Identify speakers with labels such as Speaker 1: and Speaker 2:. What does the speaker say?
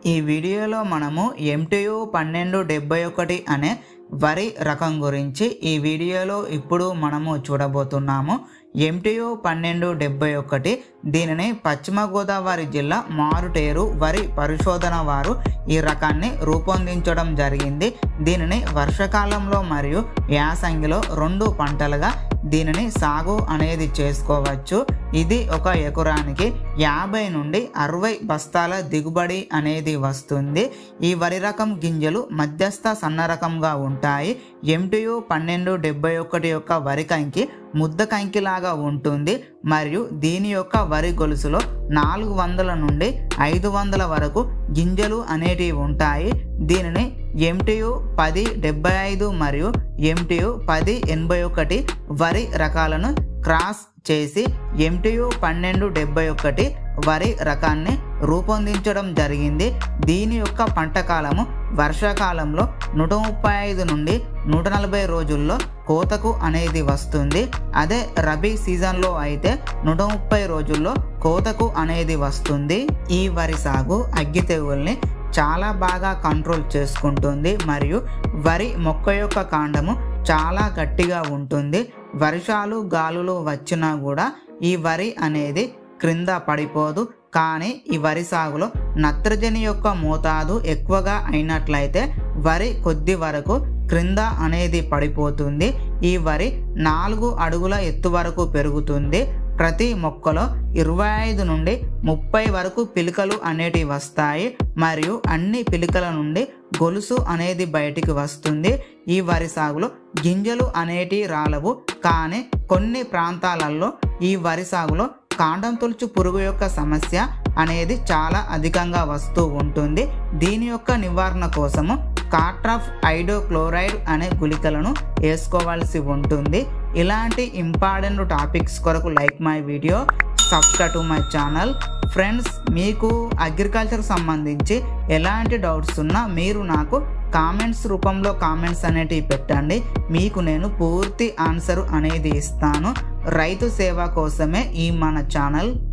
Speaker 1: ఈ వీడియోలో మనము ఎంటీయు పన్నెండు డెబ్బై ఒకటి అనే వరి రకం గురించి ఈ వీడియోలో ఇప్పుడు మనము చూడబోతున్నాము ఎంటీయు పన్నెండు డెబ్బై ఒకటి దీనిని పశ్చిమ గోదావరి జిల్లా మారుటేరు వరి పరిశోధన వారు ఈ రకాన్ని రూపొందించడం జరిగింది దీనిని వర్షాకాలంలో మరియు యాసంగిలో రెండు పంటలుగా దీనిని సాగు అనేది చేసుకోవచ్చు ఇది ఒక ఎకరానికి యాభై నుండి అరవై బస్తాల దిగుబడి అనేది వస్తుంది ఈ వరి రకం గింజలు మధ్యస్థ సన్న రకంగా ఉంటాయి ఎంటీయు పన్నెండు డెబ్బై ఒకటి యొక్క వరి కంకి ముద్ద కంకిలాగా ఉంటుంది మరియు దీని యొక్క వరి గొలుసులో నాలుగు వందల నుండి ఐదు వందల వరకు గింజలు అనేటివి ఉంటాయి దీనిని ఎంటీయు పది డెబ్బై ఐదు మరియు ఎంటీయు పది ఎనభై ఒకటి వరి రకాలను క్రాస్ చేసి ఎంటీయు పన్నెండు డెబ్బై ఒకటి వరి రకాన్ని రూపొందించడం జరిగింది దీని యొక్క పంట కాలము వర్షాకాలంలో నూట ముప్పై ఐదు నుండి నూట నలభై రోజుల్లో కోతకు అనేది వస్తుంది అదే రబీ సీజన్లో అయితే నూట ముప్పై రోజుల్లో కోతకు అనేది వస్తుంది ఈ వరి సాగు అగ్గి తెగుల్ని చాలా బాగా కంట్రోల్ చేసుకుంటుంది మరియు వరి మొక్క యొక్క కాండము చాలా గట్టిగా ఉంటుంది వర్షాలు గాలులు వచ్చినా కూడా ఈ వరి అనేది క్రింద పడిపోదు కానీ ఈ వరి సాగులో నత్రజని యొక్క మోతాదు ఎక్కువగా అయినట్లయితే వరి కొద్ది వరకు క్రింద అనేది పడిపోతుంది ఈ వరి నాలుగు అడుగుల ఎత్తు వరకు పెరుగుతుంది ప్రతి మొక్కలో ఇరవై ఐదు నుండి ముప్పై వరకు పిలికలు అనేటివి వస్తాయి మరియు అన్ని పిలికల నుండి గొలుసు అనేది బయటికి వస్తుంది ఈ వరి సాగులో గింజలు అనేటివి రాలవు కానీ కొన్ని ప్రాంతాలలో ఈ వరి సాగులో కాండం తొలుచు పురుగు యొక్క సమస్య అనేది చాలా అధికంగా వస్తూ ఉంటుంది దీని యొక్క నివారణ కోసము కాట్రాఫ్ ఐడోక్లోరైడ్ అనే గుళికలను వేసుకోవాల్సి ఉంటుంది ఇలాంటి ఇంపార్టెంట్ టాపిక్స్ కొరకు like my video subscribe to my channel friends మీకు అగ్రికల్చర్ సంబంధించి ఎలాంటి డౌట్స్ ఉన్నా మీరు నాకు కామెంట్స్ రూపంలో కామెంట్స్ అనేటివి పెట్టండి మీకు నేను పూర్తి ఆన్సర్ అనేది ఇస్తాను రైతు సేవ కోసమే ఈ మన ఛానల్